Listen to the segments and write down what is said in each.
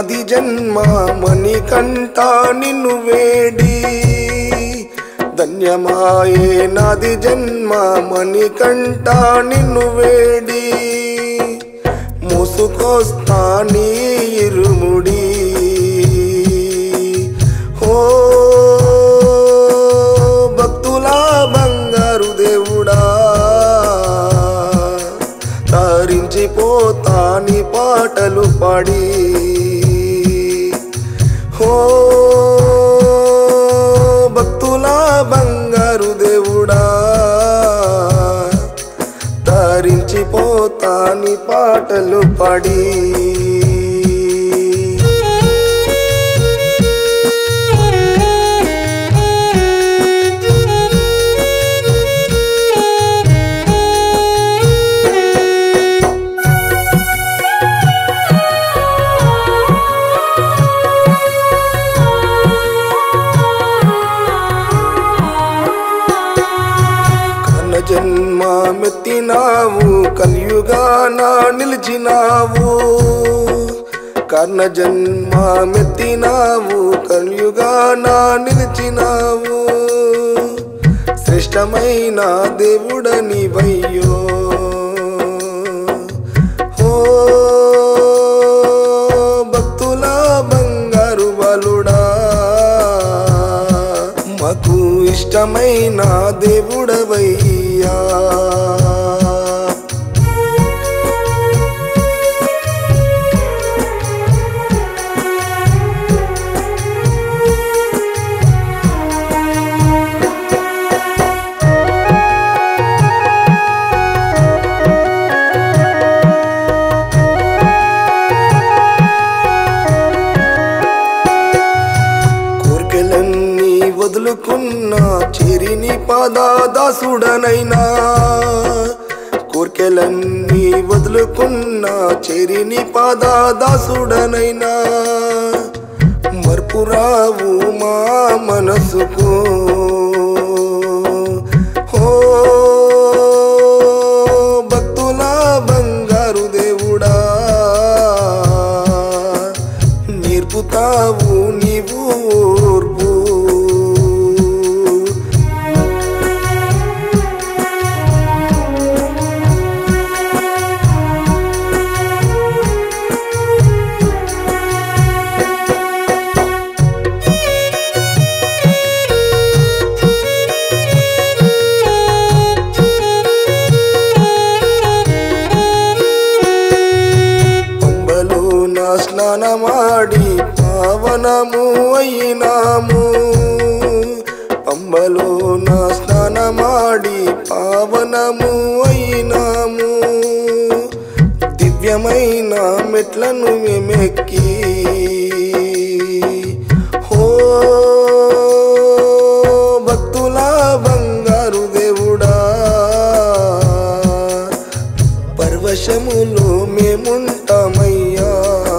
నాది జన్మ మణికంఠ నిన్ను వేడి ధన్యమాయే నాది జన్మ మణికంఠ నిన్ను వేడి మూసుకొస్తా నీ ఇరుముడి ఓ భక్తుల బంగారు దేవుడా తరించిపోతా నీ పాటలు పాడి ఓ భక్తుల బంగారు దేవుడా తరించిపోతా నీ పాటలు పాడి కన్న జన్మ మెత్తినావు కలియుగాన నిలిచినావు కర్ణ జన్మ మెత్తినావు కలియుగాన నిలిచినావు శ్రేష్టమైన దేవుడని వయ్యో ఓ భక్తుల బంగారు బలుడా మాకు ఇష్టమైన దేవుడవయ్యా కోర్కెలన్నీ వదులుకున్న చేరిని పాదాదాసుడనైనా కోర్కెలన్నీ వదులుకున్న చేరిని పాదాదాసుడనైనా మర్పురావు మా మనసుకు ఓ భక్తుల బంగారు దేవుడా నేర్పుతావు నీవు ఓర్పు పంబలో నా స్నానమాడి పావనము అయినాము పంబలో నా స్నానమాడి పావనము అయినాము దివ్యమైన మెట్లను మేమెక్కి హో భక్తుల బంగారు దేవుడా పర్వశములో మేముంటామయ్యా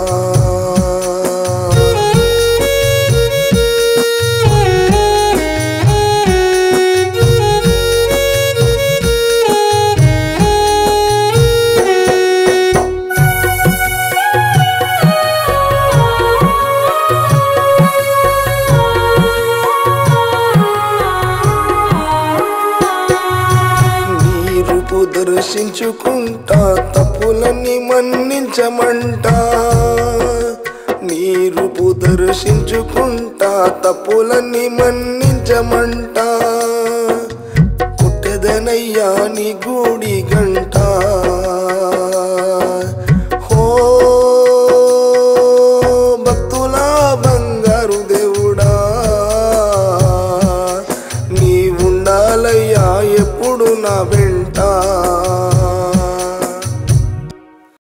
నీ రూపు దర్శించుకుంటా తప్పులన్నీ మన్నించమంట నీ రూపు దర్శించుకుంటా తప్పులన్నీ మన్నించమంట పుట్టెదనయ్యా నీ గూడి గంట